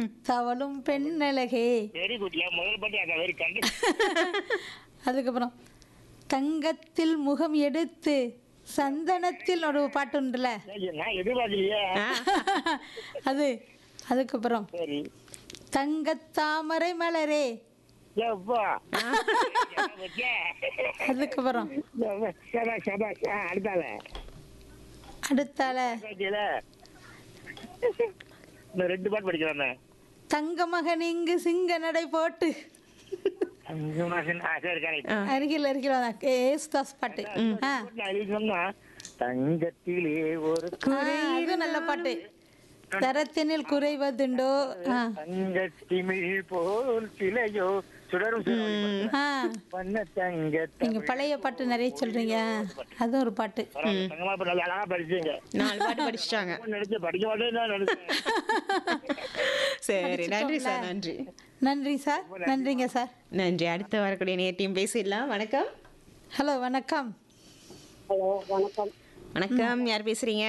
ம் தவளும் பெண்ணழகே very good என் முதல் பாட்டு அதான் வெரி கண்டு அதுக்கப்புறம் தங்கத்தில் முகம் எடுத்து சந்தனத்தில் ஒரு பாட்டு உண்டுல நான் எதிர்பார்க்கலையே ஆ, அது அதுக்கப்புறம் சரி தங்கத் தாமரை மலரே எப்பா அதுக்கப்புறம் சபா சபா அடுத்தால அடுத்தால கேட்கல இன்னும் ரெண்டு பாட்டு படிக்கிறேன் தங்க மகன் இங்கு சிங்க நடை போட்டு அஞ்சு மாசம் சரி கரெக்ட் அருகில் அருகில் வந்தான். ஏசுதாஸ் பாட்டு ஆ சொன்னா தங்கத்திலே ஒரு ஆ, அதுவும் நல்ல பாட்டு தரத்தினில் குறைவதுண்டோ ஆ தங்கத்திமிழ் போல் சிலையோ சுடரும் சுடரும் ஆ பண்ண தங்க நீங்க பழைய பாட்டு நிறைய சொல்றீங்க அதுவும் ஒரு பாட்டு தங்கமா இப்ப நல்லா அழகா படிச்சீங்க நாலு பாட்டு படிச்சிட்டாங்க நினைச்சு படிக்க மாட்டேன்னு தான் நினைச்சேன் சரி நன்றி சார் நன்றி நன்றி சார் நன்றிங்க சார் நன்றி அடுத்து வரக்கூடிய நேர்ட்டியும் பேசிடலாம் வணக்கம் ஹலோ வணக்கம் ஹலோ வணக்கம் வணக்கம் யார் பேசுறீங்க